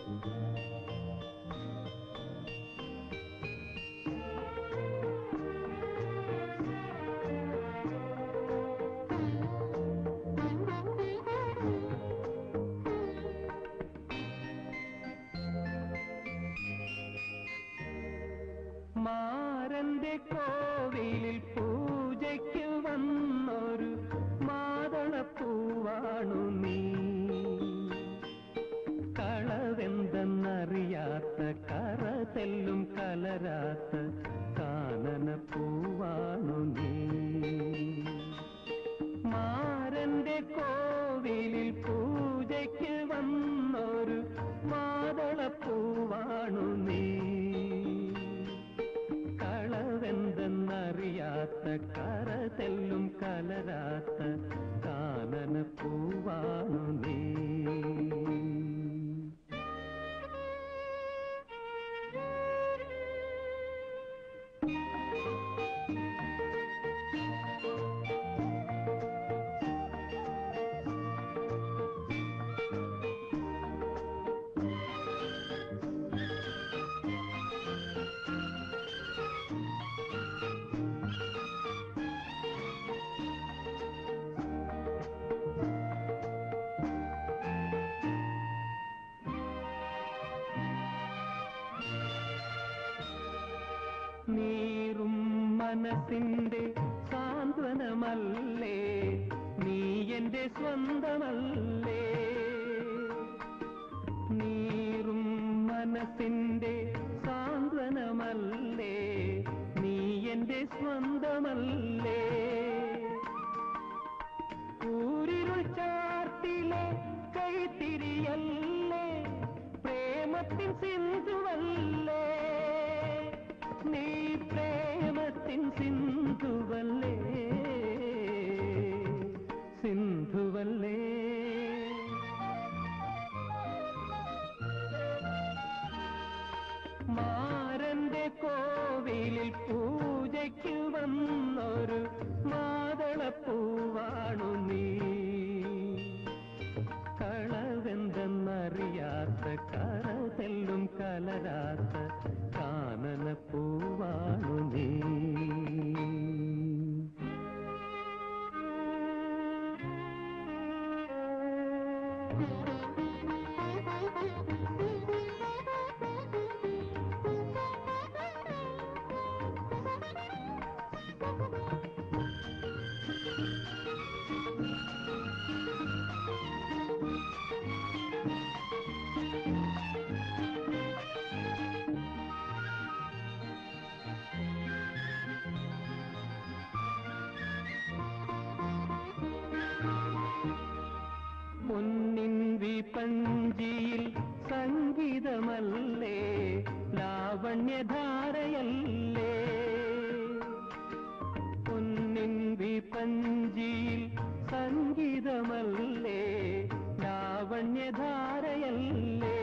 മാരന്റെ കോവിലിൽ പൂജയ്ക്ക് വന്നൊരു മാതളപ്പൂവാണു നീ കളവെന്തെന്നറിയാത്ത കറ തെല്ലും കലരാത്ത കാനന പൂവാണു നീ മാരന്റെ കോവിലിൽ പൂജയ്ക്ക് വന്നൊരു മാതളപ്പൂവാണു നീ കളവെന്തെന്നറിയാത്ത കറ തെല്ലും കലരാത്ത കാനന പൂവാണു നീ നീറും മനസ്സിന്റെ സാന്ത്വനമല്ലേ നീ എന്റെ സ്വന്തമല്ലേ നീറും മനസ്സിന്റെ സാന്ത്വനമല്ലേ നീ എന്റെ സ്വന്തമല്ലേ ഊരിരുൾ ചാർത്തിലെ കൈത്തിരിയല്ലേ പ്രേമത്തിൻ സിന്ധുവല്ലേ നീ പ്രേമത്തിൻ സിന്ധുവല്ലേ സിന്ധുവല്ലേ മാരന്റെ കോവിലിൽ പൂജയ്ക്ക് വന്നൊരു മാതളപ്പൂവാണു നീ കളവെന്തെന്നറിയാത്ത കരതെല്ലും കലരാത്ത കാനന പൂവാണു നീ പൊന്നിൻ വിപഞ്ചിയിൽ സംഗീതമല്ലേ ലാവണ്യധാരയല്ലേ പൊന്നിൻ വിപഞ്ചിയിൽ സംഗീതമല്ലേ ലാവണ്യധാരയല്ലേ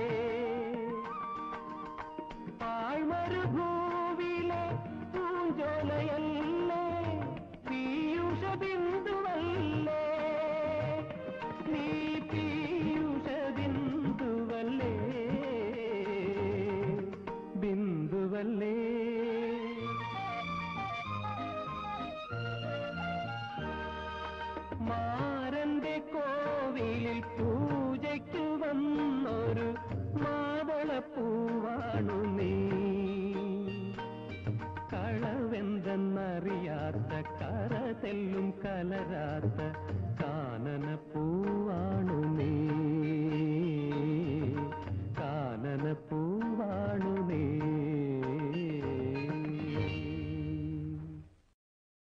പാഴ്മരുഭൂവിലെ പൂഞ്ചോലയല്ലേ പീയൂഷ ബിന്ദുവല്ലേ നീ പീയൂഷ ബിന്ദുവല്ലേ ബിന്ദുവല്ലേ മാരന്റെ കോവിലിൽ പൂജയ്ക്ക് വന്നൊരു മാതളപ്പൂവാണു നീ കളവെന്തെന്നറിയാത്ത കര തെല്ലും കലരാത്ത കാനന പൂ